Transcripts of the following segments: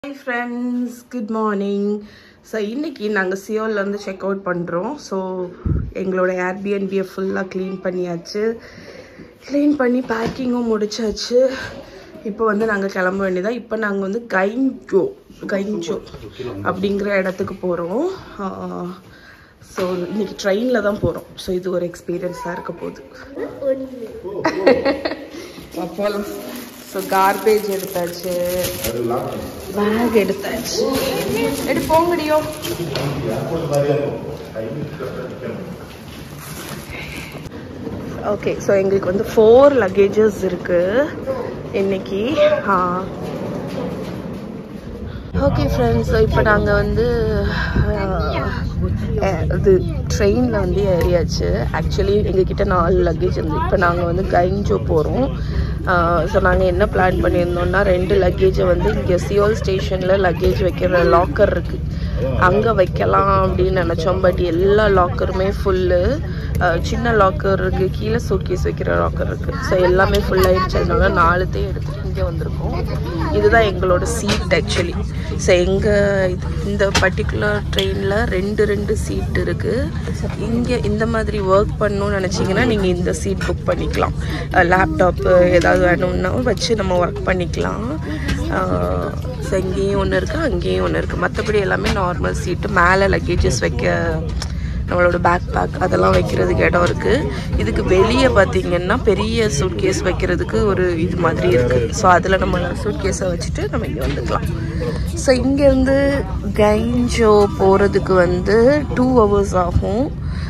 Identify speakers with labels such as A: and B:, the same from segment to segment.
A: Hi friends good morning so இன்றைக்கி நாங்கள் சியோல்லேருந்து செக் அவுட் பண்ணுறோம் ஸோ எங்களோட ஏர்பிஎன்பியை ஃபுல்லாக க்ளீன் பண்ணியாச்சு க்ளீன் பண்ணி பேக்கிங்கும் முடிச்சாச்சு இப்போ வந்து நாங்கள் கிளம்ப வேண்டியதா இப்போ நாங்கள் வந்து கைஞ்சோ கைஞ்சோ அப்படிங்கிற இடத்துக்கு போகிறோம் ஸோ இன்னைக்கு ட்ரெயினில் தான் போகிறோம் ஸோ இது ஒரு எக்ஸ்பீரியன்ஸாக இருக்க போகுது போகலாம் ஸோ கார்பேஜ் எடுத்தாச்சு பேக் எடுத்தாச்சு எடு போக முடியும் ஓகே ஸோ எங்களுக்கு வந்து ஃபோர் லக்கேஜஸ் இருக்கு இன்னைக்கு ஓகே ஃப்ரெண்ட்ஸ் இப்போ நாங்கள் வந்து அஹ், இது ட்ரெயினில் வந்து ஏறியாச்சு ஆக்சுவலி எங்ககிட்ட நாலு லக்கேஜ் இருந்து இப்போ நாங்கள் வந்து கைஞ்சோ போகிறோம் ஸோ நாங்கள் என்ன பிளான் பண்ணியிருந்தோம்னா ரெண்டு லக்கேஜை வந்து இங்கே சியோல் ஸ்டேஷனில் லக்கேஜ் வைக்கிற லாக்கர் இருக்குது அங்கே வைக்கலாம் அப்படின்னு நினச்சோம் பட் எல்லா லாக்கருமே ஃபுல்லு சின்ன லாக்கர் இருக்குது கீழே சூட்கேஸ் வைக்கிற லாக்கர் இருக்குது ஸோ எல்லாமே ஃபுல் ஆயிடுச்சு அதனால நாலுத்தையும் எடுத்துகிட்டு இங்கே வந்திருக்கோம் இதுதான் எங்களோட சீட் ஆக்சுவலி ஸோ எங்கள் இந்த பர்டிகுலர் ட்ரெயினில் ரெண்டு ரெண்டு சீட் இருக்குது இங்கே இந்த மாதிரி ஒர்க் பண்ணணும்னு நினச்சிங்கன்னா நீங்கள் இந்த சீட் புக் பண்ணிக்கலாம் லேப்டாப்பு ஏதாவது வேணும்னா வச்சு நம்ம ஒர்க் பண்ணிக்கலாம் ஸோ இங்கேயும் ஒன்று இருக்குது அங்கேயும் ஒன்று இருக்குது மற்றபடி எல்லாமே நார்மல் சீட்டு மேலே லக்கேஜஸ் வைக்க நம்மளோட பேக் பேக் அதெல்லாம் வைக்கிறதுக்கு இடம் இருக்குது இதுக்கு வெளியே பார்த்தீங்கன்னா பெரிய சூட்கேஸ் வைக்கிறதுக்கு ஒரு இது மாதிரி இருக்குது ஸோ அதில் நம்ம சூட்கேஸை வச்சுட்டு நம்ம இங்கே வந்துக்கலாம் ஸோ இங்கேருந்து கைஞ்சோ போகிறதுக்கு வந்து டூ ஹவர்ஸ் ஆகும்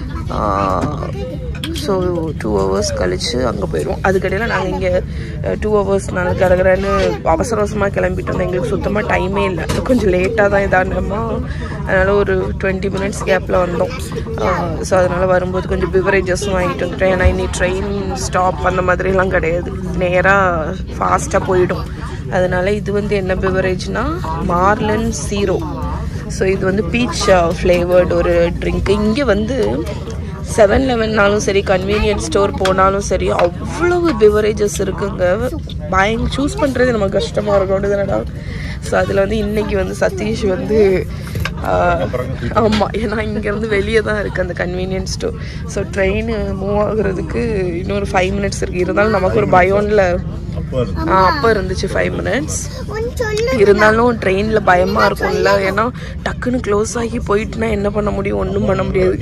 A: ஸோ டூ ஹவர்ஸ் கழித்து அங்கே போயிடுவோம் அதுக்கடையில் நாங்கள் இங்கே டூ ஹவர்ஸ்னால கரகரன்னு அவசர அவசரமாக கிளம்பிட்டோம் எங்களுக்கு சுத்தமாக டைமே இல்லை கொஞ்சம் லேட்டாக தான் இதானமா அதனால் ஒரு டுவெண்ட்டி மினிட்ஸ் கேப்பில் வந்தோம் ஸோ அதனால் வரும்போது கொஞ்சம் பிவரேஜஸும் வாங்கிட்டு வந்துட்டோம் ஏன்னா இனி ட்ரெயின் ஸ்டாப் அந்த மாதிரிலாம் கிடையாது நேராக ஃபாஸ்ட்டாக போயிடும் அதனால இது வந்து என்ன பிவரேஜ்னா மார்லன் சீரோ ஸோ இது வந்து பீச் ஃப்ளேவர்டு ஒரு ட்ரிங்க் இங்கே வந்து செவன் லெவன்னாலும் சரி கன்வீனியன்ஸ் ஸ்டோர் போனாலும் சரி அவ்வளவு பிவரேஜஸ் இருக்குங்க பயங்க சூஸ் பண்ணுறது நமக்கு கஷ்டமாக இருக்கும் தானடா ஸோ அதில் வந்து இன்னைக்கு வந்து சதீஷ் வந்து ஆமாம் ஏன்னா இங்கேருந்து வெளியே தான் இருக்குது அந்த convenience store so train move ஆகுறதுக்கு இன்னொரு ஃபைவ் மினிட்ஸ் இருக்குது இருந்தாலும் நமக்கு ஒரு பயோனில் அப்போ இருந்துச்சு ஃபைவ் மினிட்ஸ் இருந்தாலும் ட்ரெயினில் பயமாக இருக்கும்ல ஏன்னா டக்குன்னு க்ளோஸ் ஆகி போயிட்டுனா என்ன பண்ண முடியும் ஒன்றும் பண்ண முடியாது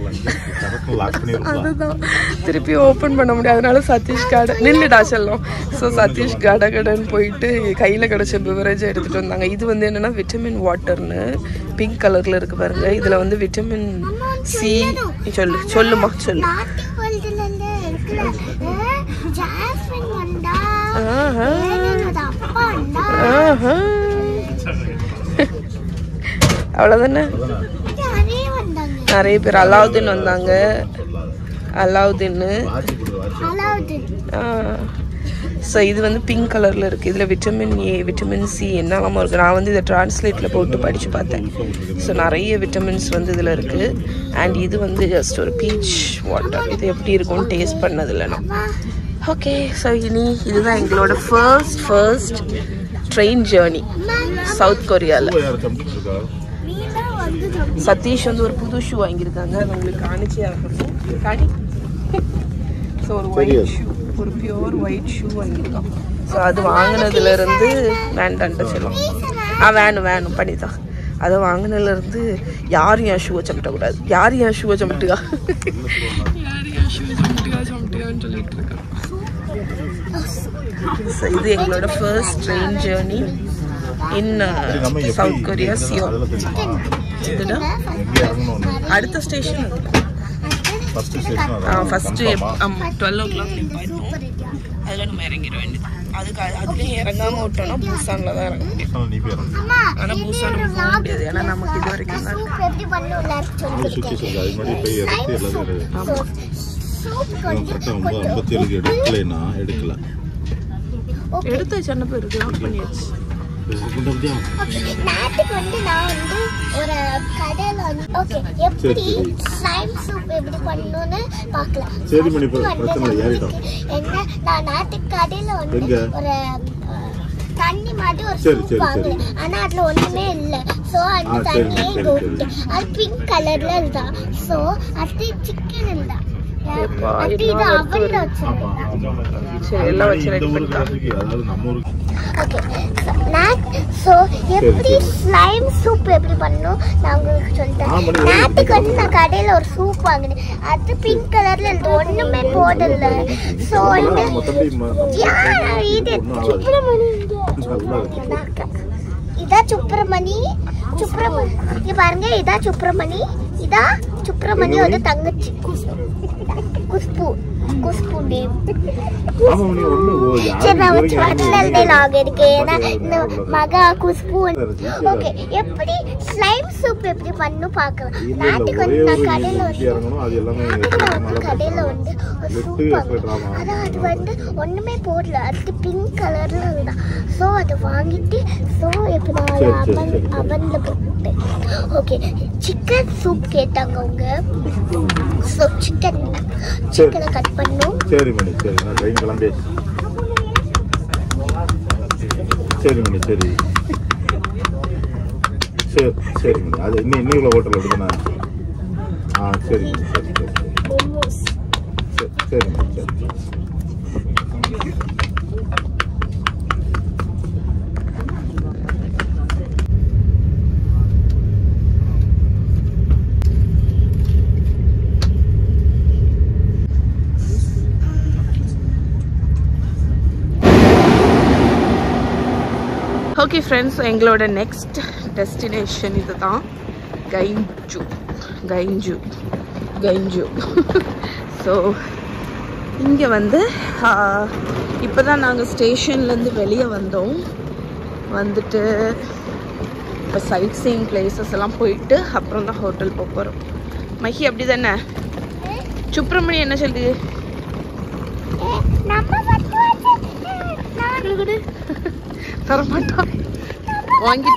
A: அதுதான் திருப்பி ஓப்பன் பண்ண முடியாது அதனால சதீஷ் கடை நின்றுடா செல்லம் ஸோ சதீஷ் கடை கடைன்னு போயிட்டு கையில் கிடச்ச பிவரேஜை எடுத்துகிட்டு வந்தாங்க இது வந்து என்னென்னா விட்டமின் வாட்டர்னு பிங்க் கலரில் இருக்கு பாருங்க இதில் வந்து விட்டமின் சி சொல்லு சொல்லுமா சொல்லு
B: நாட்டுக்கோள்களில் இருக்கிற ஜாஸ்மின் வந்தா
A: ஆஹா
B: என்னோட அப்பா வந்தா
A: ஆஹா அவ்வளோதானே
B: நிறைய வந்தாங்க
A: நிறைய பேர் அலாவுதீன் வந்தாங்க அலாவுதீன்
B: அலாவுதீன்
A: ஸோ இது வந்து பிங்க் கலரில் இருக்குது இதில் விட்டமின் ஏ விட்டமின் சி என்னெல்லாமோ இருக்குது நான் வந்து இதை டிரான்ஸ்லேட்டில் போட்டு படித்து பார்த்தேன் ஸோ நிறைய விட்டமின்ஸ் வந்து இதில் இருக்குது அண்ட் இது வந்து ஜஸ்ட் ஒரு பீச் வாட்டர் இது எப்படி இருக்கும்னு டேஸ்ட் பண்ணதில்லை நான் ஓகே ஸோ இனி இதுதான் எங்களோட first first train journey south கொரியாவில்
B: நீ தான் வந்து
A: சதீஷ் வந்து ஒரு புது ஷூ வாங்கியிருக்காங்க அது உங்களுக்கு காணிச்சே ஆகணும் காணி ஸோ ஒரு ஒயிட் ஷூ ஒரு பியோர் ஒயிட் ஷூ வாங்கியிருக்கான் ஸோ அது வாங்கினதுல இருந்து வேண்டான்ட்டு சொல்லும் ஆ வேணும் வேணும் பண்ணிதான் அதை வாங்கினதுலேருந்து யாரும் என் ஷூவை சமட்டக்கூடாது யார் என் ஷூவை சமட்டுக்கா யார் என் ஷூவை சமட்டுக்கா சமட்டுக்கான்னு சொல்லிட்டு இருக்கேன் ஸோ இது எங்களோட first train journey in south Korea Seoul இதுடா அடுத்த ஸ்டேஷன் ஃபஸ்ட்டு ஆமாம் டுவெல் ஓ கிளாக் நிப்பாட்டோம் அதில் நம்ம இறங்கிட வேண்டியது அதுக்கு அது- அதுலயும் இறங்காம விட்டோம்னா பூசானில் தான் இறங்க முடியும்
B: அம்மா
A: ஆனால் பூசான் நம்ம போக முடியாது ஏன்னா நமக்கு இது வரைக்கும் தான்
B: சூப் எப்படி பண்ணணும்ல சொல்லிருக்கேன் சூப் கொஞ்சம்
C: எடுக்கலைன்னா எடுக்கல
A: எடுத்த சின்ன பேர் லாக் பண்ணியாச்சு
B: நாட்டுக்கு வந்து நான் வந்து ஒரு கடையில வந்து ஓகே எப்படி ஸ்லைம் சூப் எப்படி பண்ணணும்னு பார்க்கலாம்
C: சரி மணி,
B: First வந்து
C: பிரச்சனை இல்லை, ஏறிட்டோம்.
B: என்ன நான் நாட்டுக்கு கடையில வந்து
C: எங்க?
B: ஒரு அஹ், தண்ணி மாதிரி ஒரு
C: சரி,
B: சூப்
C: சரி,
B: வாங்கினேன் ஆனா அதுல ஒண்ணுமே இல்ல சோ அந்த
C: ஆ, சரி,
B: தண்ணியே
C: சரி,
B: போட்டு அது பிங்க் கலர்ல இருந்தா சோ அது சிக்கன் இருந்தா
A: எப்பா,
B: அது இது
A: என்ன
B: அவன்ல
A: வறுத்து
C: ஆமா
B: வச்சிருந்தா
C: ஆமா
A: சரி எல்லாம் வச்சு
C: இந்த
A: ரெடி
C: ஊருக்கு
A: பண்ணிட்டா
C: ரசிக்கு, அதாவது நம்ம ஊருக்கு
B: ஓகே நான் ஸோ எப்படி
C: சரி.
B: ஸ்லைம் சூப் எப்படி பண்ணணும் நான் உங்களுக்கு
C: ஆ,
B: சொல்லிட்டேன்
C: மணி,
B: நேற்றுக்கு வந்து நான் கடையில் ஒரு சூப் வாங்கினேன் அது பிங்க் கலர்ல இருந்து ஒண்ணுமே போடல ஸோ வந்து
C: மொத்தப்படி ம- நம்ம
B: யா, இது
C: ஒண்ணும் ஆகாது.
B: சுப்பிரமணி இங்க.
C: நல்லா இருக்கு.
B: அதாக்கா. இதா சுப்பிரமணி சுப்பிரமணி இங்க பாருங்க இதா சுப்பிரமணி இதா சுப்பிரமணியோட தங்கச்சி குஷ்பு குஷ்பு குஷ்பு நேம்
C: ஆமா மணி, ஒண்ணு ஓ, யாரும்
B: சரி நான்
C: இது வரைக்கும்
B: ஸ்பாட்ல இருந்தே லாக் இருக்கு ஏன்னா இந்த
C: அவ்வளவுதான்.
B: மகா குஷ்பு
C: சரி, சரி.
B: ஓகே எப்படி ஸ்லைம் சூப் எப்படி பண்ணணும் பார்க்கலாம்
C: இல்ல, இல்ல,
B: நாட்டுக்கு
C: ஒரே
B: வந்து
C: ஒரு
B: நான் கடையில்
C: இது
B: வந்து
C: இறங்கணும், அது எல்லாமே
B: நாட்டுக்கு நான் வந்து
C: மேல
B: கடையில்
C: போட்டுருவாங்க.
B: வந்து ஒரு
C: எட்டு
B: சூப்
C: எக்ஸ்பெக்ட்
B: வாங்கினேன்
C: ஆகும்.
B: ஆனால் அது வந்து ஒன்றுமே போடல அது பிங்க் கலரில் இருந்தா ஸோ அதை வாங்கிட்டு ஸோ இப்போ நான்
C: சரி, சரி,
B: அவன்
C: சரி.
B: அவனில் போட்டேன் ஓகே சிக்கன் சூப் கேட்டாங்க அவங்க ஸோ சிக்கன் சிக்கனை கட் பண்ணும்
C: சரி மணி சரி நான் ட்ரெயின் கிளம்பி சரி மணி சரி சரி சரி மணி அது இன்னும் இன்னும் இவ்வளோ ஹோட்டல் எடுத்துனா ஆ சரி மணி சரி சரி சரி சரி சரி மணி சரி
A: ஓகே ஃப்ரெண்ட்ஸ் எங்களோட நெக்ஸ்ட் டெஸ்டினேஷன் இதுதான் கைஞ்சு கைஞ்சு கைஞ்சு ஸோ இங்கே வந்து இப்போ தான் நாங்கள் ஸ்டேஷன்லேருந்து வெளியே வந்தோம் வந்துட்டு இப்போ சைட் சீயிங் பிளேசஸ் எல்லாம் போயிட்டு அப்புறம் தான் ஹோட்டல் போக போகிறோம் மஹி அப்படி தானே சுப்பிரமணி என்ன சொல்லுது
B: நம்ம வந்து நான்
A: தரமாட்டான் வாங்கிட்டு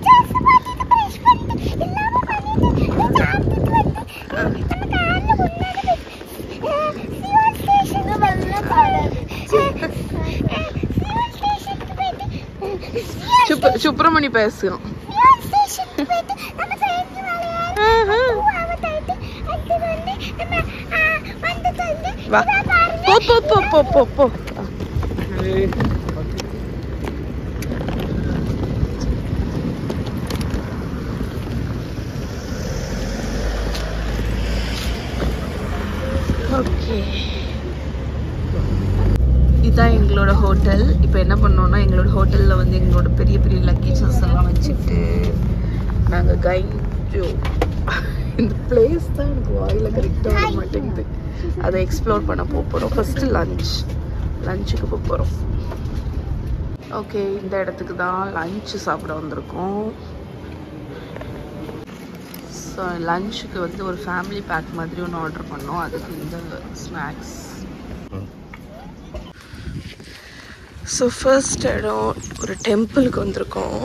A: சுப்ப சுப்பிரமணி பேசுகிறோம் வா போ போ போ போ போ போ ஓகே இதான் எங்களோட ஹோட்டல் இப்போ என்ன பண்ணோம்னா எங்களோட ஹோட்டலில் வந்து எங்களோட பெரிய பெரிய லக்கேஜஸ் எல்லாம் வச்சுட்டு நாங்கள் கைஞ்சோ இந்த பிளேஸ் தான் எனக்கு வாயில் கரெக்டாக வர மாட்டேங்குது அதை எக்ஸ்ப்ளோர் பண்ண போக போகிறோம் ஃபஸ்ட்டு லஞ்ச் லஞ்சுக்கு போக போகிறோம் ஓகே இந்த இடத்துக்கு தான் லஞ்சு சாப்பிட வந்திருக்கோம் ஸோ லஞ்சுக்கு வந்து ஒரு ஃபேமிலி பேக் மாதிரி ஒன்று ஆர்டர் பண்ணோம் அதுக்கு இந்த ஸ்நாக்ஸ் ஸோ ஃபர்ஸ்ட் இடம் ஒரு டெம்பிளுக்கு வந்திருக்கோம்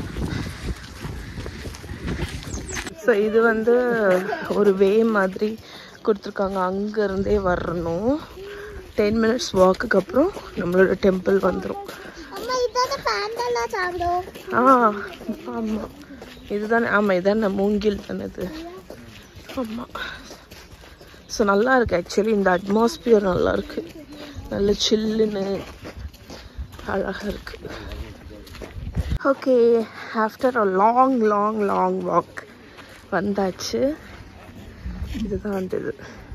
A: ஸோ இது வந்து ஒரு வே மாதிரி கொடுத்துருக்காங்க அங்கேருந்தே வரணும் டென் மினிட்ஸ் வாக்குக்கு அப்புறம் நம்மளோட டெம்பிள் வந்துடும்
B: அம்மா இதான பேண்டெல்லாம் சாப்பிடும்
A: ஆ ஆமாம் இதுதானே ஆமாம் இதானே மூங்கில் தானே இது ஆமாம் ஸோ நல்லா இருக்கு ஆக்சுவலி இந்த அட்மாஸ்பியர் நல்லா இருக்கு நல்ல சில்லுன்னு அழகாக இருக்கு okay after a long long long walk வந்தாச்சு இதுதான் அந்த இது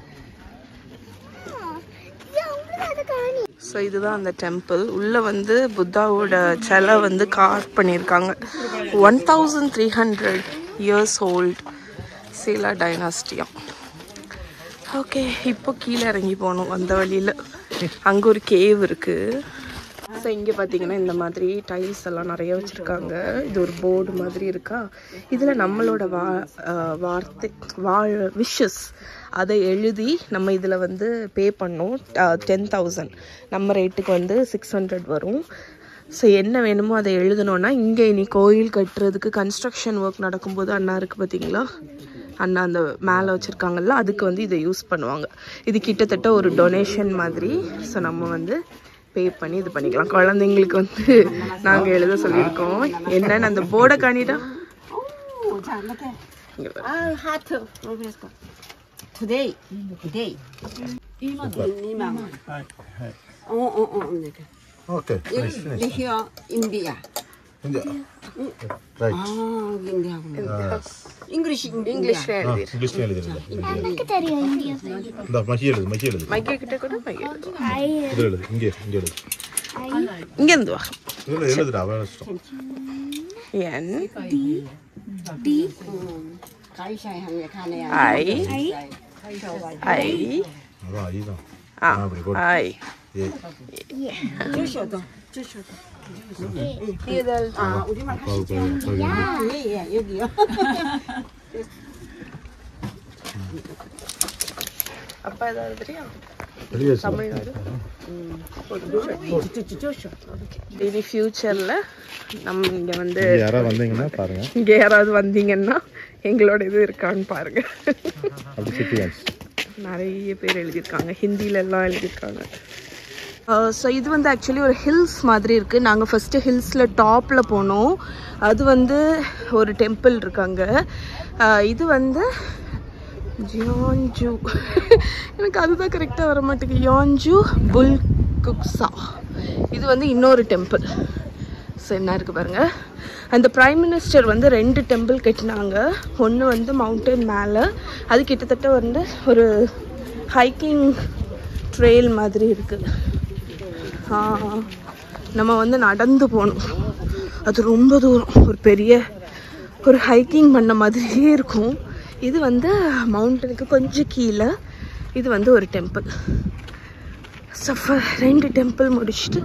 A: ஸோ இதுதான் அந்த டெம்பிள் உள்ளே வந்து புத்தாவோட சிலை வந்து கார் பண்ணியிருக்காங்க one thousand three hundred years old Silla டைனாஸ்டியா ஓகே இப்போ கீழே இறங்கி போகணும் அந்த வழியில் அங்கே ஒரு கேவ் இருக்குது ஸோ இங்கே பார்த்தீங்கன்னா இந்த மாதிரி டைல்ஸ் எல்லாம் நிறைய வச்சுருக்காங்க இது ஒரு போர்டு மாதிரி இருக்கா இதில் நம்மளோட வா அஹ் வார்த்தை வா விஷஸ் அதை எழுதி நம்ம இதில் வந்து பே பண்ணோம் டென் தௌசண்ட் நம்ம ரேட்டுக்கு வந்து சிக்ஸ் ஹண்ட்ரட் வரும் ஸோ என்ன வேணுமோ அதை எழுதணும்னா இங்கே இனி கோயில் கட்டுறதுக்கு கன்ஸ்ட்ரக்ஷன் ஒர்க் நடக்கும்போது அண்ணா இருக்குது பார்த்தீங்களா அண்ணா அந்த மேலே வச்சுருக்காங்கல்ல அதுக்கு வந்து இதை யூஸ் பண்ணுவாங்க இது கிட்டத்தட்ட ஒரு டொனேஷன் மாதிரி ஸோ நம்ம வந்து பே பண்ணி இது பண்ணிக்கலாம் குழந்தைங்களுக்கு வந்து நாங்கள் எழுத சொல்லியிருக்கோம் என்னன்னு அந்த போர்டை காணிட்டா இங்க பாரு.
D: 아, 하트. Today. Today. 2만 원. 어, 어, 어, 네.
C: Okay
D: The here India.
C: India right
D: 아, 인디하고. English India.
A: இங்கிலீஷ்ல எழுதி
C: இங்கிலீஷ்ல எழுதிருங்க
B: எனக்கு தெரியும் இந்தியா
C: இந்த மகி எழுது மகி எழுது
A: மைக்கே கிட்ட கூட மைக்கே எழுது.
C: இதுல எழுது இங்கே இங்கே எழுது
A: இங்க இருந்து வா
C: இதுல எழுதுடா அவன் இஷ்டம்
A: என்
D: 가이샤에 한게 가네요.
A: ஐ ஐ
C: அதான் ஐதான்
A: ஆ
C: அப்படி போடு.
A: ஐ
C: ஏ
D: 주셔도, 주셔도. 아, 우리말
C: அப்பாவுக்கு
D: 하시죠?
C: அப்பாவுக்கு
D: 예, 예, 여기요.
A: அப்பா ஏதாவது தெரியும்
C: வெளியே
A: தமிழ்நாடு
D: 주셔.
A: இனி ஃபியூச்சரில் நம்ம இங்கே வந்து
C: யாராவது வந்தீங்கன்னா பாருங்க
A: இங்கே யாராவது வந்தீங்கன்னா எங்களோட இது இருக்கான்னு பாருங்க
C: அப்படி சுற்றி காமிச்சு
A: நிறைய பேர் எழுதியிருக்காங்க ஹிந்தியில எல்லாம் எழுதியிருக்காங்க ஸோ இது வந்து ஆக்சுவலி ஒரு ஹில்ஸ் மாதிரி இருக்குது நாங்கள் ஃபஸ்ட்டு ஹில்ஸில் டாப்பில் போனோம் அது வந்து ஒரு டெம்பிள் இருக்காங்க இது வந்து ஜியான்ஜு எனக்கு அதுதான் கரெக்டாக வர மாட்டேங்குது யான்ஜு புல் குக்ஸா இது வந்து இன்னொரு டெம்பிள் ஸோ என்ன இருக்குது பாருங்க அந்த பிரைம் மினிஸ்டர் வந்து ரெண்டு டெம்பிள் கட்டினாங்க ஒன்று வந்து மவுண்டன் மேலே அது கிட்டத்தட்ட வந்து ஒரு ஹைக்கிங் ட்ரெயில் மாதிரி இருக்குது நம்ம வந்து நடந்து போகணும் அது ரொம்ப தூரம் ஒரு பெரிய ஒரு ஹைக்கிங் பண்ண மாதிரியே இருக்கும் இது வந்து மவுண்டனுக்கு கொஞ்சம் கீழே இது வந்து ஒரு டெம்பிள் சஃபர் ரெண்டு டெம்பிள் முடிச்சுட்டு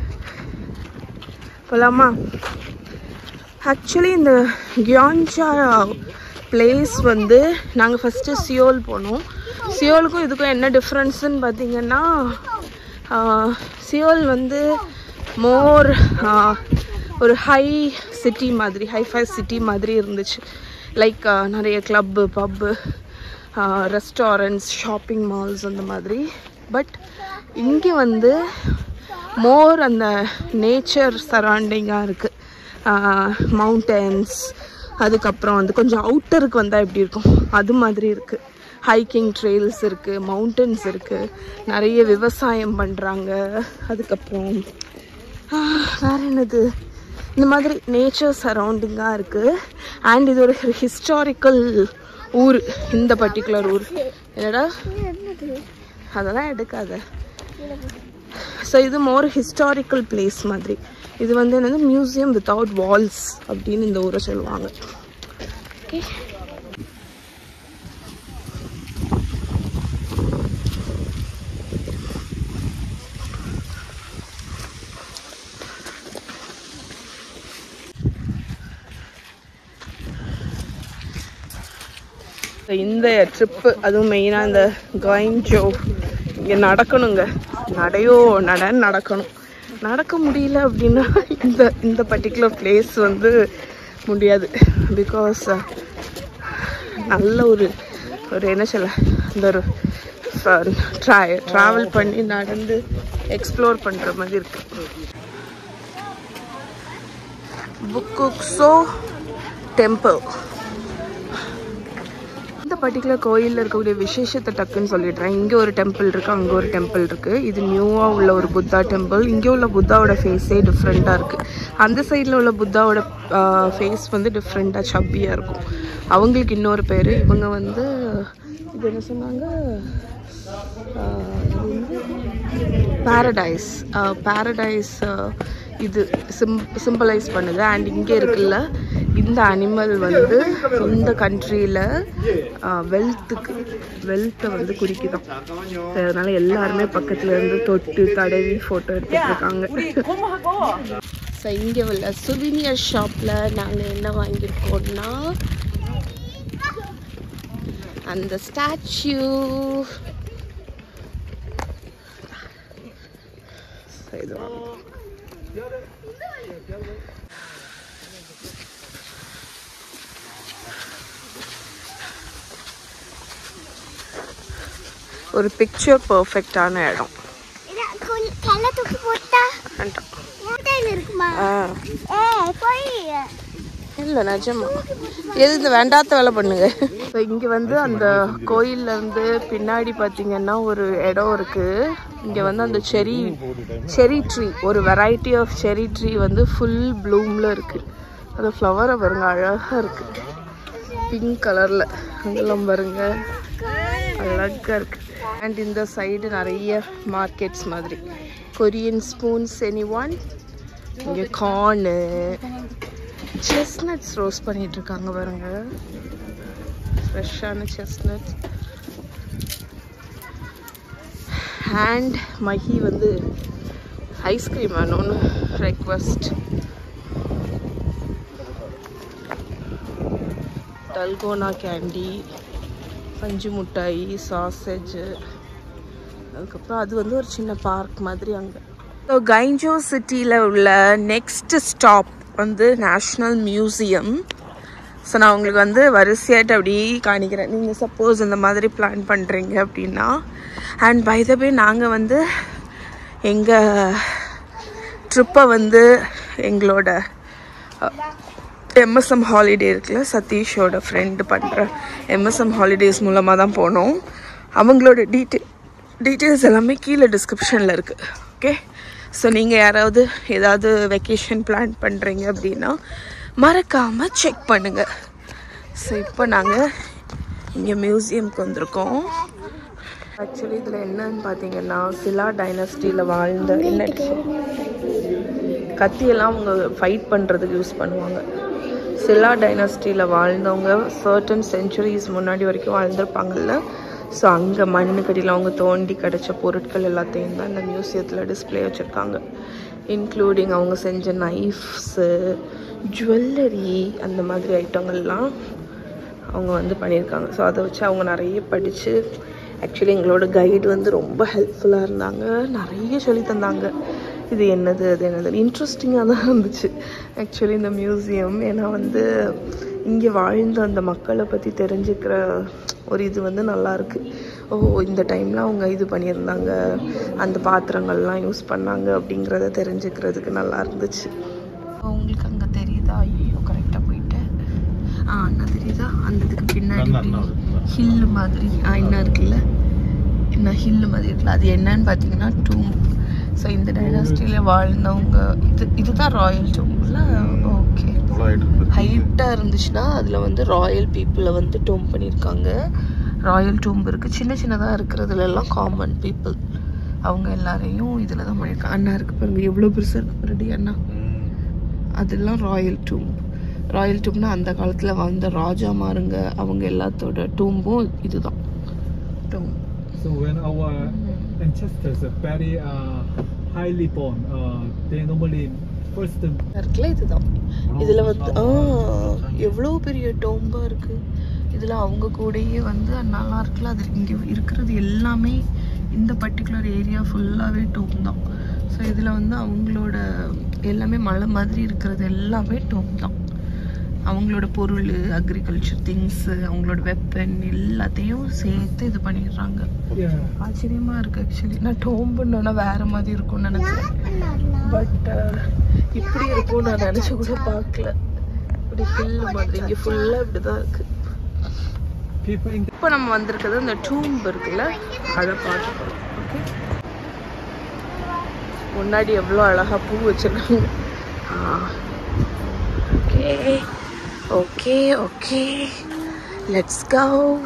A: போகலாமா ஆக்சுவலி இந்த கியான்ஜா பிளேஸ் வந்து நாங்கள் ஃபஸ்ட்டு சியோல் போனோம் சியோலுக்கும் இதுக்கும் என்ன டிஃப்ரென்ஸுன்னு பார்த்தீங்கன்னா ஆஹ், சியோல் வந்து மோர் ஒரு ஹை சிட்டி மாதிரி ஹைஃபை சிட்டி மாதிரி இருந்துச்சு லைக் நிறைய club pub restaurants shopping malls அந்த மாதிரி பட் இங்கே வந்து மோர் அந்த நேச்சர் சரௌண்டிங்காக இருக்குது மவுண்டன்ஸ் அதுக்கப்புறம் வந்து கொஞ்சம் அவுட்டருக்கு வந்தால் எப்படி இருக்கும் அது மாதிரி இருக்குது ஹைக்கிங் ட்ரெயில்ஸ் இருக்குது மவுண்டன்ஸ் இருக்குது நிறைய விவசாயம் பண்ணுறாங்க அதுக்கப்புறம் ஆஹ், வேற என்னது இந்த மாதிரி நேச்சர் சரௌண்டிங்காக இருக்குது அண்ட் இது ஒரு ஹிஸ்டாரிக்கல் ஊர் இந்த பர்டிகுலர் ஊர் என்னடா அதெல்லாம் எடுக்காத ஸோ இது மோர் ஹிஸ்டாரிக்கல் பிளேஸ் மாதிரி இது வந்து என்னது மியூசியம் வித்தவுட் வால்ஸ் அப்படின்னு இந்த ஊரை சொல்லுவாங்க ஓகே இந்த ட்ரிப்பு அதுவும் மெயினாக இந்த காயின்ஜோ இங்கே நடக்கணுங்க நடையோ நடன்னு நடக்கணும் நடக்க முடியல அப்படின்னா இந்த இந்த பர்டிகுலர் பிளேஸ் வந்து முடியாது பிகாஸ் நல்ல ஒரு ஒரு என்ன சொல்ல இந்த ஒரு ட்ரா ட்ராவல் பண்ணி நடந்து எக்ஸ்ப்ளோர் பண்ணுற மாதிரி இருக்கு புக்குக்ஸோ டெம்பிள் இந்த பர்டிகுலர் கோயிலில் இருக்கக்கூடிய விசேஷத்தை டக்குன்னு சொல்லிடுறேன் இங்கே ஒரு டெம்பிள் இருக்குது அங்கே ஒரு டெம்பிள் இருக்குது இது நியூவாக உள்ள ஒரு புத்தா டெம்பிள் இங்கே உள்ள புத்தாவோட ஃபேஸே டிஃப்ரெண்ட்டாக இருக்குது அந்த சைடில் உள்ள புத்தாவோட ஃபேஸ் வந்து டிஃப்ரெண்ட்டாக சப்பியாக இருக்கும் அவங்களுக்கு இன்னொரு பேர் இவங்க வந்து இது என்ன சொன்னாங்க ஆஹ் இது வந்து பாரடைஸ் பாரடைஸ் இது சிம் சிம்பலைஸ் பண்ணுது அண்ட் இங்கே இருக்குல்ல இந்த அனிமல் வந்து இந்த கண்ட்ரியில் வெல்த்துக்கு வெல்த்தை வந்து குறிக்குதான் So, அதனால எல்லாருமே பக்கத்துல இருந்து தொட்டு தடவி ஃபோட்டோ எடுத்துட்டு இருக்காங்க ஸோ இங்கே உள்ள சுவினியர் ஷாப்பில் நாங்கள் என்ன வாங்கியிருக்கோம்னா அந்த ஸ்டாச்சு இது வாங்கினோம். ஒரு பிக்சர் பர்ஃபெக்டான இடம்
B: கல்ல தூக்கி போட்டா
A: வேண்டாம்
B: டைம் இருக்குமா
A: ஆ
B: ஏ போய்
A: இல்லை நிஜமா எது இந்த வேண்டாத்த வேலை பண்ணுங்க ஸோ இங்கே வந்து அந்த கோயில்ல இருந்து பின்னாடி பார்த்தீங்கன்னா ஒரு இடம் இருக்கு இங்கே வந்து அந்த செரி செரி ட்ரீ ஒரு வெரைட்டி ஆஃப் செரி ட்ரீ வந்து ஃபுல் ப்ளூமில் இருக்கு அந்த ஃப்ளவரை பாருங்க அழகாக இருக்கு பிங்க் கலரில் அங்கெல்லாம் பாருங்க அழகாக இருக்கு அண்ட் இந்த சைடு நிறைய மார்க்கெட்ஸ் மாதிரி கொரியன் ஸ்பூன்ஸ் எனி ஒன் இங்கே கார்னு செஸ்னட்ஸ் ரோஸ்ட் பண்ணிட்டு இருக்காங்க பாருங்க ஃப்ரெஷ்ஷான செஸ்னட்ஸ் அண்ட் மஹி வந்து ஐஸ்கிரீம் வேணும்னு ரெக்வஸ்ட் டல்கோனா கேண்டி பஞ்சு மிட்டாய் சாசேஜ் அதுக்கப்புறம் அது வந்து ஒரு சின்ன பார்க் மாதிரி அங்கே ஸோ கைஞ்சோ சிட்டியில் உள்ள நெக்ஸ்ட் ஸ்டாப் வந்து நேஷ்னல் மியூசியம் ஸோ நான் உங்களுக்கு வந்து வரிசையாയിട്ട് அப்படி காணிக்கிறேன் நீங்கள் சப்போஸ் இந்த மாதிரி பிளான் பண்ணுறீங்க அப்படின்னா அண்ட் பை த வே நாங்கள் வந்து எங்கள் ட்ரிப்பை வந்து எங்களோட எம்எஸ்எம் ஹாலிடே இருக்குல்ல சதீஷோட ஃப்ரெண்டு பண்ணுற எம்எஸ்எம் ஹாலிடேஸ் மூலமாக தான் போனோம் அவங்களோட டீட்டெயில் டீட்டெயில்ஸ் எல்லாமே கீழே டிஸ்கிரிப்ஷனில் இருக்குது ஓகே ஸோ நீங்கள் யாராவது ஏதாவது வெக்கேஷன் பிளான் பண்ணுறீங்க அப்படின்னா மறக்காமல் செக் பண்ணுங்கள் ஸோ இப்போ நாங்கள் இங்கே மியூசியம்க்கு வந்திருக்கோம் ஆக்சுவலி இதில் என்னன்னு பார்த்தீங்கன்னா சிலா டைனஸ்டியில் வாழ்ந்த என்ன கத்தியெல்லாம் அவங்க ஃபைட் பண்ணுறதுக்கு யூஸ் பண்ணுவாங்க சிலா டைனஸ்டியில் வாழ்ந்தவங்க சர்டன் செஞ்சுரிஸ் முன்னாடி வரைக்கும் வாழ்ந்திருப்பாங்கல்ல ஸோ அங்கே மண்ணுக்கடியில் அவங்க தோண்டி கிடைச்ச பொருட்கள் எல்லாத்தையும் தான் இந்த மியூசியத்தில் டிஸ்ப்ளே வச்சுருக்காங்க இன்க்ளூடிங் அவங்க செஞ்ச நைஃப்ஸு ஜுவல்லரி அந்த மாதிரி ஐட்டங்கள்லாம் அவங்க வந்து பண்ணியிருக்காங்க ஸோ அதை வச்சு அவங்க நிறைய படித்து ஆக்சுவலி எங்களோட கைடு வந்து ரொம்ப ஹெல்ப்ஃபுல்லாக இருந்தாங்க நிறைய சொல்லி தந்தாங்க இது என்னது அது என்னது இன்ட்ரெஸ்டிங்காக தான் இருந்துச்சு ஆக்சுவலி இந்த மியூசியம் ஏன்னா வந்து இங்கே வாழ்ந்த அந்த மக்களை பற்றி தெரிஞ்சுக்கிற ஒரு இது வந்து நல்லா இருக்கு ஓ இந்த டைமில் அவங்க இது பண்ணியிருந்தாங்க அந்த பாத்திரங்கள்லாம் யூஸ் பண்ணாங்க அப்படிங்கிறத தெரிஞ்சுக்கிறதுக்கு நல்லா இருந்துச்சு உங்களுக்கு அங்கே தெரியுதா ஐயோ கரெக்டாக போயிட்டு ஆ என்ன தெரியுதா அந்த இதுக்கு பின்னாடி ஹில்லு மாதிரி ஆ என்ன இருக்குல்ல என்ன ஹில்லு மாதிரி இருக்குல்ல அது என்னன்னு பார்த்தீங்கன்னா டூம் ஸோ இந்த டைனாஸ்டியில் வாழ்ந்தவங்க இது இதுதான் ராயல் டூம்ல ஓகே ஹைட்டாக இருந்துச்சுன்னா அதில் வந்து ராயல் பீப்புளை வந்து டோம் பண்ணியிருக்காங்க ராயல் டூம் இருக்குது சின்ன சின்னதாக இருக்கிறதுல எல்லாம் காமன் பீப்புள் அவங்க எல்லாரையும் இதில் தான் பண்ணியிருக்காங்க அண்ணா இருக்கு பாருங்க எவ்வளோ பெருசாக இருக்கு பாருடி அண்ணா அதெல்லாம் ராயல் டூம் ராயல் டூம்னா அந்த காலத்தில் வாழ்ந்த ராஜா மாருங்க அவங்க எல்லாத்தோட டூம்பும் இதுதான் டூம்
E: So when our ancestors are very uh, highly born, uh, they normally first
A: இருக்குல்ல இதுதான் இதுல வந்து ஆ எவ்வளோ பெரிய டோம்பா இருக்கு இதுல அவங்க கூடயே வந்து நல்லா இருக்குல்ல அது இங்க இருக்கிறது எல்லாமே இந்த பர்டிகுலர் ஏரியா ஃபுல்லாவே டோம் தான் ஸோ இதுல வந்து அவங்களோட எல்லாமே மலை மாதிரி இருக்கிறது எல்லாமே டோம் தான் அவங்களோட பொருள் அக்ரிகல்ச்சர் திங்ஸ் அவங்களோட வெப்பன் எல்லாத்தையும் சேர்த்து இது பண்ணிடுறாங்க
E: yeah,
A: ஆச்சரியமா இருக்கு ஆக்சுவலி நான் டோம்புன்னா வேற மாதிரி இருக்கும்னு நினைச்சேன் பட் இப்படி இருக்கும் நான் நினைச்சு கூட பார்க்கல இப்படி ஹில் மாதிரி இங்க ஃபுல்லா இப்படிதான் இருக்கு
E: people in
A: இப்போ நம்ம வந்திருக்கிறது இந்த டூம்ப் இருக்குல்ல அதை பார்க்க போறோம் ஓகே முன்னாடி எவ்வளோ அழகா பூ வச்சிருக்காங்க okay okay okay let's go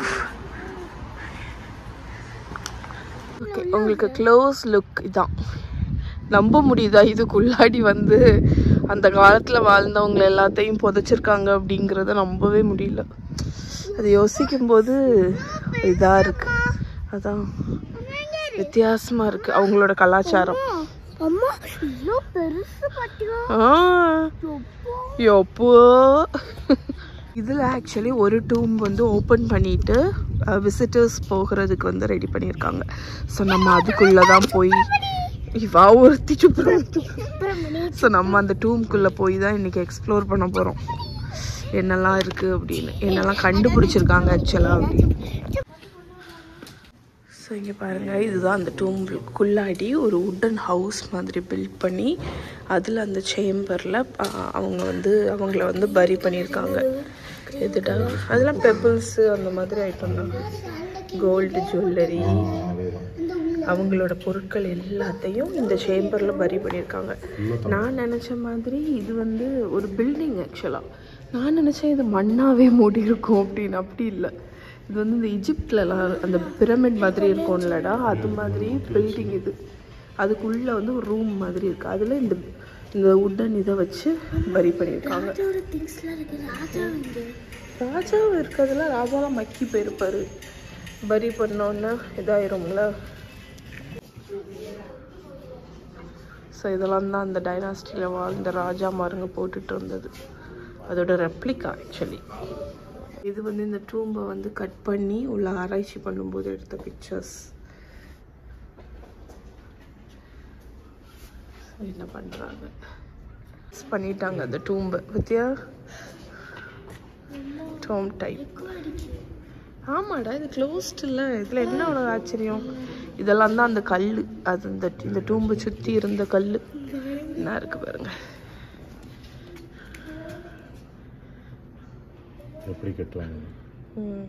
A: okay உங்களுக்கு க்ளோஸ் லுக் இதான் நம்ப முடியுதா இதுக்குள்ளாடி வந்து அந்த காலத்தில் வாழ்ந்தவங்க எல்லாத்தையும் புதைச்சிருக்காங்க அப்படிங்கிறத நம்பவே முடியல அது யோசிக்கும்போது இதாக இருக்கு அதான் வித்தியாசமா இருக்கு அவங்களோட கலாச்சாரம்
B: அம்மா இவ்வளோ பெருசு பாட்டியா
A: ஆ எப்போ இதில் ஆக்சுவலி ஒரு டூம் வந்து ஓப்பன் பண்ணிட்டு விசிட்டர்ஸ் போகிறதுக்கு வந்து ரெடி பண்ணியிருக்காங்க ஸோ நம்ம அதுக்குள்ளே தான் போய் இவா ஒருத்தி ஸோ நம்ம அந்த டூம்குள்ளே போய் தான் இன்னைக்கு எக்ஸ்ப்ளோர் பண்ண போகிறோம் என்னெல்லாம் இருக்குது அப்படின்னு என்னெல்லாம் கண்டுபிடிச்சிருக்காங்க ஆக்சுவலாக அப்படின்னு ஸோ ஸோ இங்கே பாருங்கள் இதுதான் அந்த டூம்புக்குள்ளாடி ஒரு உட்டன் ஹவுஸ் மாதிரி பில்ட் பண்ணி அதில் அந்த சேம்பரில் அவங்க வந்து அவங்கள வந்து பரி பண்ணியிருக்காங்க எதுடா அதெல்லாம் பெப்பிள்ஸு அந்த மாதிரி ஐட்டம் தான் கோல்டு ஜுவல்லரி அவங்களோட பொருட்கள் எல்லாத்தையும் இந்த சேம்பரில் பரி பண்ணியிருக்காங்க நான் நினச்ச மாதிரி இது வந்து ஒரு பில்டிங் ஆக்சுவலாக நான் நினச்சேன் இது மண்ணாவே மூடி இருக்கும் அப்படின்னு அப்படி இல்லை இது வந்து இந்த இஜிப்ட்லலாம் அந்த பிரமிட் மாதிரி இருக்கும்லடா அது மாதிரி பில்டிங் இது அதுக்குள்ளே வந்து ஒரு ரூம் மாதிரி இருக்குது அதில் இந்த இந்த உட்டன் இதை வச்சு பரி பண்ணியிருக்காங்க
B: ராஜாவோட திங்ஸ்லாம் இருக்கு ராஜா வந்து
A: ராஜா இருக்கிறதுல ராஜாலாம் மக்கி போயிருப்பாரு பரி பண்ணோன்னா இதாயிரும்ல ஸோ இதெல்லாம் தான் அந்த டைனாஸ்டியில் வாழ்ந்த ராஜா மாருங்க போட்டுட்டு இருந்தது அதோட ரெப்ளிகா ஆக்சுவலி இது வந்து இந்த டூம்பை வந்து கட் பண்ணி உள்ள ஆராய்ச்சி பண்ணும்போது எடுத்த பிக்சர்ஸ் என்ன பண்ணுறாங்க பண்ணிட்டாங்க அந்த டூம்பை பத்தியா டோம் டைப் ஆமாடா இது க்ளோஸ்ட் இல்லை இதில் என்ன அவ்வளோ ஆச்சரியம் இதெல்லாம் தான் அந்த கல் அது இந்த இந்த டூம்பை சுற்றி இருந்த கல் என்ன இருக்கு பாருங்க
C: எப்படி கட்டுவாங்க
A: ம்.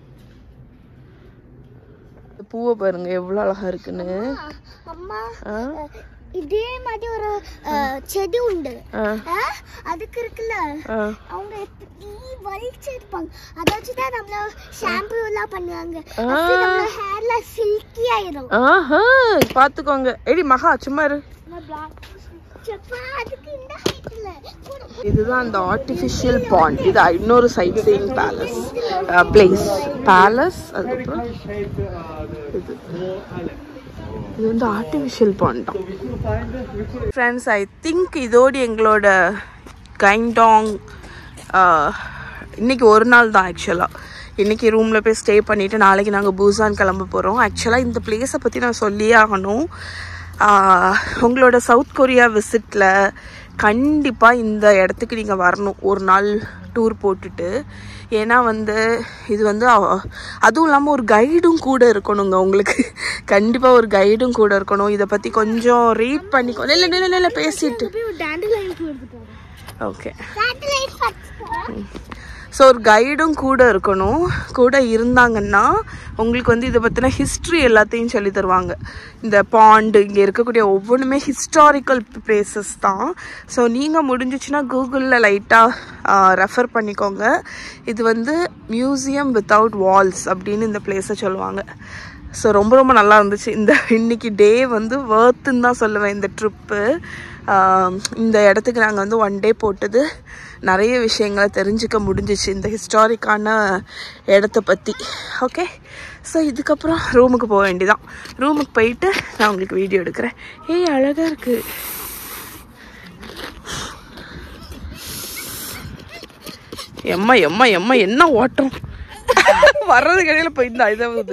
A: இந்த பூவை பாருங்க எவ்வளோ அழகா இருக்குன்னு
B: அம்மா
A: ஆ
B: இதே மாதிரி ஒரு அஹ், செடி உண்டு
A: ஆ
B: அஹ், அதுக்கு இருக்குல்ல
A: ஆ
B: அவங்க எப்படி வலிச்சிருப்பாங்க அதை வச்சு தான் நம்மள ஷாம்பு எல்லாம் பண்ணுவாங்க
A: ஆ.
B: அப்படி நம்ம ஹேர்ல சில்கி ஆயிரும்
A: ஆஹா பார்த்துக்கோங்க எடி மகா சும்மா இரு
B: செப்பா அதுக்கு இந்த ஹைட்ல
A: இதுதான் அந்த ஆர்டிஃபிஷியல் பாண்ட் இது இன்னொரு sightseeing palace place palace அதுக்கப்புறம்
E: shaped uh, the
A: இது
E: whole island.
A: இது வந்து ஆர்டிஃபிஷியல் பாண்ட் தான்
E: We could find we could
A: friends I think இதோடு எங்களோட கைண்டாங் இன்னைக்கு ஒரு நாள் தான் ஆக்சுவலாக இன்னைக்கு ரூமில் போய் ஸ்டே பண்ணிவிட்டு நாளைக்கு நாங்கள் பூசான் கிளம்ப போகிறோம் ஆக்சுவலாக இந்த பிளேஸை பற்றி நான் சொல்லியே ஆகணும் ஆஹ், உங்களோட சவுத் கொரியா விசிட்டில் கண்டிப்பாக இந்த இடத்துக்கு நீங்கள் வரணும் ஒரு நாள் டூர் போட்டுட்டு ஏன்னா வந்து இது வந்து அ- அதுவும் இல்லாமல் ஒரு கைடும் கூட இருக்கணுங்க உங்களுக்கு கண்டிப்பாக ஒரு கைடும் கூட இருக்கணும் இதை பற்றி கொஞ்சம் ரீட் பண்ணிக்கோ இல்லை இல்லை இல்லை பேசிட்டு
B: போய் ஒரு டேண்டலைன் எடுத்துட்டு வரேன்
A: ஓகே
B: டேண்டலைன் ஃபர்ஸ்ட்
A: ஸோ ஒரு கைடும் கூட இருக்கணும் கூட இருந்தாங்கன்னா உங்களுக்கு வந்து இதை பற்றின ஹிஸ்ட்ரி எல்லாத்தையும் சொல்லி தருவாங்க இந்த பாண்டு இங்கே இருக்கக்கூடிய ஒவ்வொன்றுமே ஹிஸ்டாரிக்கல் பிளேசஸ் தான் ஸோ நீங்கள் முடிஞ்சிச்சுன்னா கூகுளில் லைட்டாக ரெஃபர் பண்ணிக்கோங்க இது வந்து மியூசியம் வித்தவுட் வால்ஸ் அப்படின்னு இந்த பிளேஸை சொல்லுவாங்க ஸோ ரொம்ப ரொம்ப நல்லா இருந்துச்சு இந்த இன்னைக்கு டே வந்து வேர்த்துன்னு தான் சொல்லுவேன் இந்த ட்ரிப்பு இந்த இடத்துக்கு நாங்கள் வந்து ஒன் டே போட்டது நிறைய விஷயங்களை தெரிஞ்சுக்க முடிஞ்சிச்சு இந்த ஹிஸ்டாரிக்கான இடத்த பற்றி ஓகே ஸோ இதுக்கப்புறம் ரூமுக்கு போக வேண்டியதான் ரூமுக்கு போயிட்டு நான் உங்களுக்கு வீடியோ எடுக்கிறேன் ஏய் அழகாக இருக்குது எம்மா எம்மா எம்மா என்ன ஓட்டம் வர்றது கடையில் போயிருந்தா இதாவது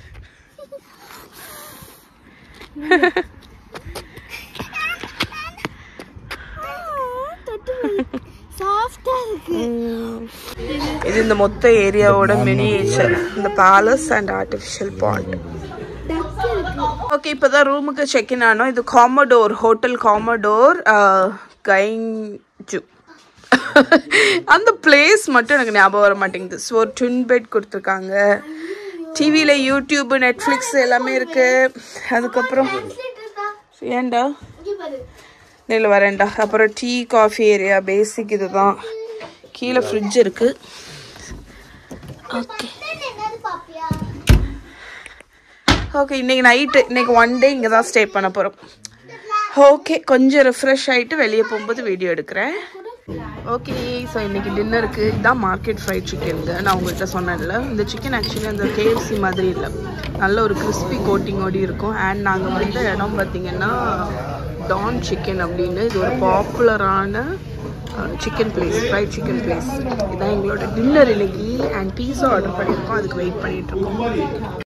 B: சாஃப்டா இருக்கு
A: இது இந்த மொத்த ஏரியாவோட மினியேச்சர் இந்த palace and artificial pond okay இப்போதான் ரூமுக்கு செக் இன் ஆனோம் இது காமடோர் ஹோட்டல் காமடோர் கைஞ்சு அந்த பிளேஸ் மட்டும் எனக்கு ஞாபகம் வர மாட்டேங்குது ஸோ ஒரு ட்வின் பெட் கொடுத்துருக்காங்க டிவியில் யூடியூப் நெட்ஃப்ளிக்ஸ் எல்லாமே இருக்கு அதுக்கப்புறம் ஏன்டா நெல் வரேன்டா அப்புறம் டீ காஃபி ஏரியா பேசிக் இதுதான் கீழே ஃப்ரிட்ஜ் இருக்கு ஓகே
B: என்னது பாப்பியா
A: ஓகே இன்னைக்கு நைட்டு இன்னைக்கு ஒன் டே இங்கே தான் ஸ்டே பண்ண போகிறோம் ஓகே கொஞ்சம் ரெஃப்ரெஷ் ஆகிட்டு வெளியே போகும்போது வீடியோ எடுக்கிறேன் ஓகே ஸோ இன்னைக்கு டின்னருக்கு இதான் மார்க்கெட் ஃப்ரைட் சிக்கனுங்க நான் உங்கள்கிட்ட சொன்னேன்ல இந்த சிக்கன் ஆக்சுவலி அந்த கேஎஃப்சி மாதிரி இல்லை நல்ல ஒரு கிறிஸ்பி கோட்டிங்கோடி இருக்கும் அண்ட் நாங்கள் வந்த இடம் பார்த்தீங்கன்னா டான் சிக்கன் அப்படின்னு இது ஒரு பாப்புலரான chicken place fried chicken place இதான் எங்களோட டின்னர் இன்னைக்கு அண்ட் பீஸா ஆர்டர் பண்ணியிருக்கோம் அதுக்கு வெயிட் பண்ணிட்டு இருக்கோம்